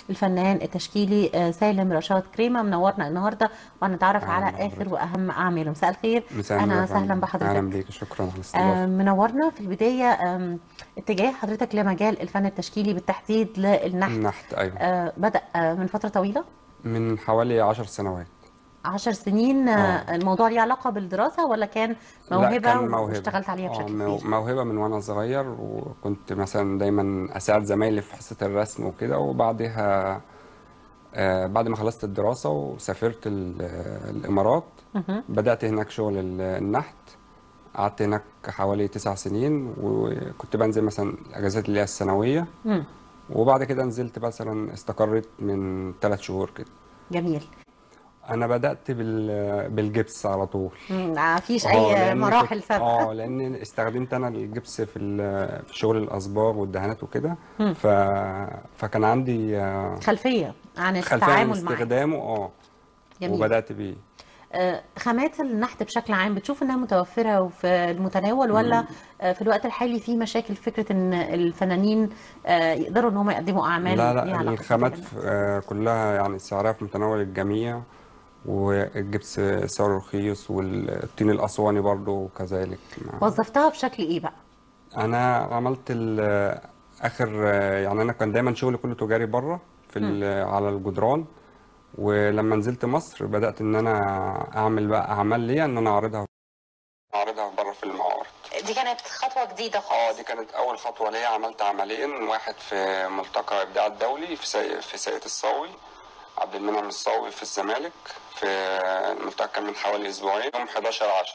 الفنان التشكيلي آه، سالم رشاد كريمه منورنا النهارده وهنتعرف أهلاً على بحضرتك. اخر واهم اعماله مساء الخير مساء اهلا النور وسهلا اهلا بحضرتك بيك شكرا على آه، الاستضافه منورنا في البدايه آم، اتجاه حضرتك لمجال الفن التشكيلي بالتحديد للنحت النحت ايوه آه، بدأ آه، من فتره طويله من حوالي عشر سنوات عشر سنين آه، الموضوع ليه علاقه بالدراسه ولا كان لا موهبه كان موهبه واشتغلت عليها اه بشكل مو- كبير موهبه من وانا صغير وكنت مثلا دايما اساعد زمايلي في حصه الرسم وكده وبعدها آه بعد ما خلصت الدراسه وسافرت ال- آه، الامارات مهم. بدات هناك شغل ال- النحت قعدت هناك حوالي تسع سنين وكنت بنزل مثلا الاجازات اللي هي السنويه مم. وبعد كده نزلت مثلا استقريت من ثلاث شهور كده جميل انا بدات بال بالجبس على طول مم، ما فيش اه اي لان مراحل كنت سابقه اه لان استخدمت انا الجبس في ال- في شغل الاصباغ والدهانات وكده مم. ف... فكان عندي آه، خلفيه عن خلفيه عن التعامل معاه استخدامه اه جميل وبدات بيه آه، خامات النحت بشكل عام بتشوف انها متوفره وفي المتناول ولا آه، في الوقت الحالي في مشاكل في فكره ان الفنانين آه، يقدروا ان هم يقدموا اعمال لا ليها لا علاقه الخامات بالنحت آه، كلها يعني سعرها في متناول الجميع والجبس سعره رخيص والطين الاسواني برضو كذلك وظفتها بشكل ايه بقى انا عملت ال- اخر يعني انا كان دايما شغلي كله تجاري بره في ال- على الجدران ولما نزلت مصر بدات ان انا اعمل بقى اعمال ليا ان انا اعرضها اعرضها بره في المعارض دي كانت خطوه جديده اه دي كانت اول خطوه ليا عملت عملين واحد في ملتقى ابداع الدولي في سي... في ساقية الصاوي عبد المنعم الصاوي في الزمالك في الملتقى كان من حوالي اسبوعين يوم 11 10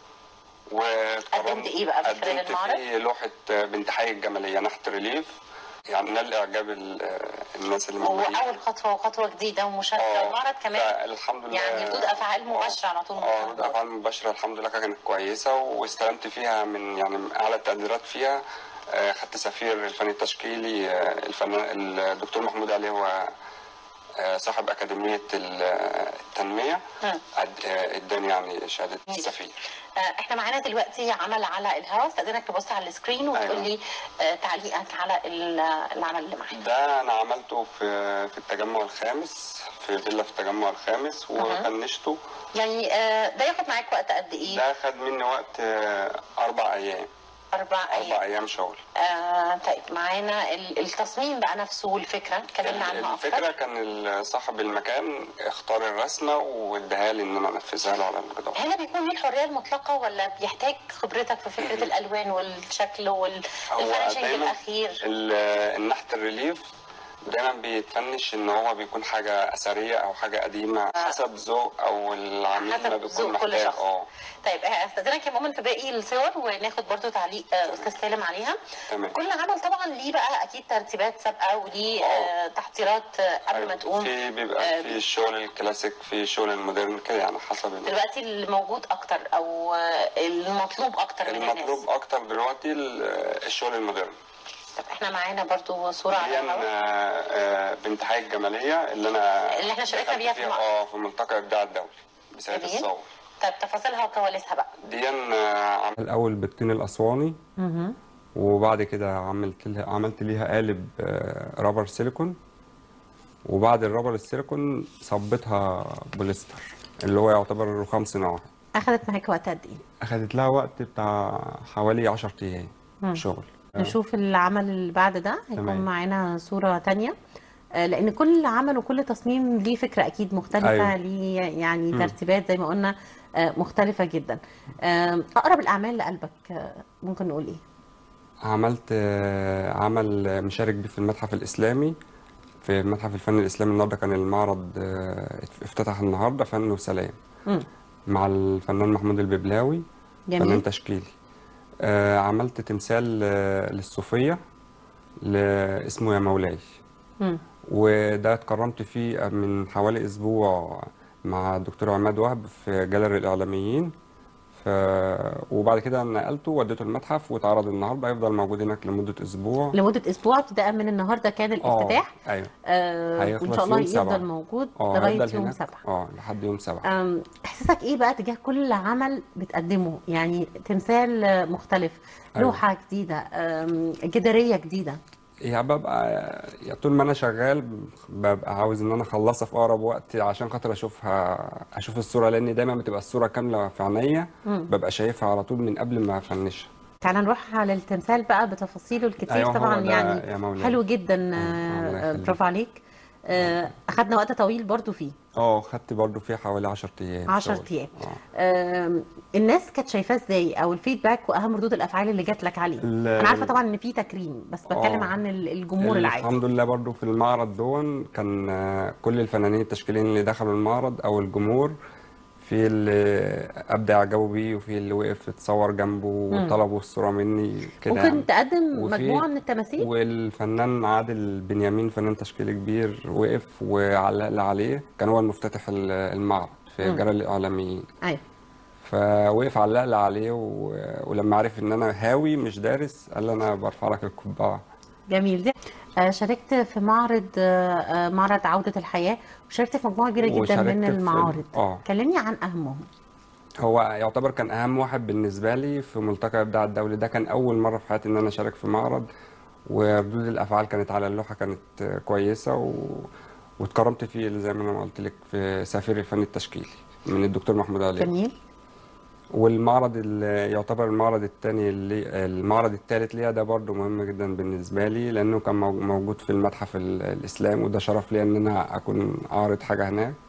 قدمت إيه بقى في خلال قدمت المعرض؟ فيه لوحة بنت حي الجمالية نحت ريليف يعني نال إعجاب ال- الناس اللي هو موجودين اول خطوه وخطوه جديده ومشاركه اه والمعرض كمان فالحمد لله يعني ردود افعال مباشره على طول من اه ردود الحضور. افعال مباشره الحمد لله كانت كويسه واستلمت فيها من يعني من اعلى التقديرات فيها آه، خدت سفير الفن التشكيلي آه، الفنان الدكتور محمود علي هو آه، صاحب اكاديميه ال- التنميه مم. أد- آه، اداني يعني شهاده السفير آه، احنا معانا دلوقتي عمل على الهواء استاذنك تبص على السكرين وتقول أيوة. لي آه، تعليقك على ال- العمل اللي معانا ده انا عملته في في التجمع الخامس في فيلا في التجمع الخامس وفنشته يعني آه، ده ياخد معاك وقت قد ايه؟ ده خد مني وقت آه، اربع ايام اربع ايام اربع ايام شغل آه طيب معانا ال- التصميم بقى نفسه والفكره اتكلمنا عنها الفكرة اكتر كان ال- صاحب المكان اختار الرسمة واداها لي ان انا انفذها له على الجدار هنا بيكون ليه الحريه المطلقه ولا بيحتاج خبرتك في فكره الالوان والشكل هو والفينشنج دايما الاخير ال- النحت الريليف دايما بيتفنش ان هو بيكون حاجة اثرية او حاجة قديمة حسب ذوق او العميل حسب ما بيكون ذوق كل محتاج شخص. اه طيب آه، استاذنك يا مؤمن في باقي الصور وناخد برضو تعليق آه، استاذ سالم عليها تمام كل عمل طبعا ليه بقى اكيد ترتيبات سابقه وليه آه، تحضيرات آه، قبل ما أيوة. تقوم في آه، بيبقى في الشغل الكلاسيك في الشغل المودرن كده يعني حسب ال- دلوقتي الموجود اكتر او آه، المطلوب اكتر من الناس المطلوب اكتر دلوقتي ال- الشغل المودرن طب احنا معانا برضو صوره على دي الهواء آه، آه، بنت حي الجمالية اللي انا اللي احنا شاركنا دخلت بيها في المعرض. اه في ملتقى ابداع الدولي بسعيد جميل. الصاوي طيب تفاصيلها وكواليسها بقى دي انا الاول بالطين الاسواني وبعد كده عملت لها عملت ليها قالب آه، رابر سيليكون وبعد الرابر السيليكون صبتها بوليستر اللي هو يعتبر رخام صناعي اخذت معاك وقت قد ايه اخدت لها وقت بتاع حوالي 10 ايام شغل نشوف العمل اللي بعد ده هيكون تمام. معانا صورة تانية آه، لأن كل عمل وكل تصميم ليه فكرة أكيد مختلفة أيوة. ليه يعني ترتيبات زي ما قلنا آه، مختلفة جدا آه، أقرب الأعمال لقلبك آه، ممكن نقول إيه؟ عملت آه، عمل مشارك بيه في المتحف الإسلامي في متحف الفن الإسلامي النهارده كان المعرض آه، افتتح النهارده فن وسلام مم. مع الفنان محمود الببلاوي جميل. فنان تشكيلي آه، عملت تمثال آه، للصوفية ل- اسمه يا مولاي مم. وده اتكرمت فيه من حوالي أسبوع مع الدكتور عماد وهب في جاليري الإعلاميين ف... وبعد كده نقلته وديته المتحف واتعرض النهارده هيفضل موجود هناك لمدة أسبوع لمدة أسبوع ابتداء من النهاردة كان الافتتاح اه ايوه آه، وإن هيخلص شاء الله يوم سبعة. يفضل موجود اه لغاية هيفضل يوم هناك سبعة اه لحد يوم سبعة أم، إحساسك إيه بقى تجاه كل عمل بتقدمه؟ يعني تمثال آه، مختلف، أيوة. لوحة جديدة، أم، جدارية جديدة يعني ببقى يعني طول ما انا شغال ببقى عاوز ان انا اخلصها في اقرب وقت عشان خاطر اشوفها اشوف الصوره لان دايما بتبقى الصوره كامله في عينيا ببقى شايفها على طول من قبل ما افنشها تعالى نروح على التمثال بقى بتفاصيله الكتير ايوه هو طبعا ده يعني يا مولاي حلو جدا اه آه، الله آه، يخليك برافو عليك آه، اخدنا وقت طويل برضو فيه اه خدت برضو فيه حوالي 10 ايام 10 شغل ايام اه آم، الناس كانت شايفاه ازاي او الفيدباك واهم ردود الافعال اللي جات لك عليه ال- انا عارفه طبعا ان في تكريم بس بتكلم اه عن ال- الجمهور العادي الحمد لله برضو في المعرض دون كان آه، كل الفنانين التشكيليين اللي دخلوا المعرض او الجمهور في اللي ابدع اعجابه بيه وفي اللي وقف اتصور جنبه مم. وطلبوا الصورة مني كده يعني ممكن تقدم وفي مجموعه من التماثيل والفنان عادل بنيامين فنان تشكيلي كبير وقف وعلق لي عليه كان هو المفتتح ال- المعرض في مم. جلال الإعلاميين ايوه فوقف علق لي عليه و... ولما عرف ان انا هاوي مش دارس قال لي انا برفع لك القبعة جميل دي آه، شاركت في معرض آه، آه، معرض عودة الحياة وشاركت في مجموعة كبيرة جدا وشاركت من في المعارض اه كلمني عن أهمهم هو يعتبر كان اهم واحد بالنسبه لي في ملتقى ابداع الدولي ده كان اول مره في حياتي ان انا اشارك في معرض وردود الافعال كانت على اللوحه كانت كويسه و... واتكرمت فيه زي ما انا قلت لك في سفير الفن التشكيلي من الدكتور محمود علي جميل والمعرض اللي يعتبر المعرض الثاني اللي المعرض الثالث ليا ده برضو مهم جدا بالنسبه لي لانه كان مو- موجود في المتحف ال- الاسلامي وده شرف ليا ان انا اكون اعرض حاجه هناك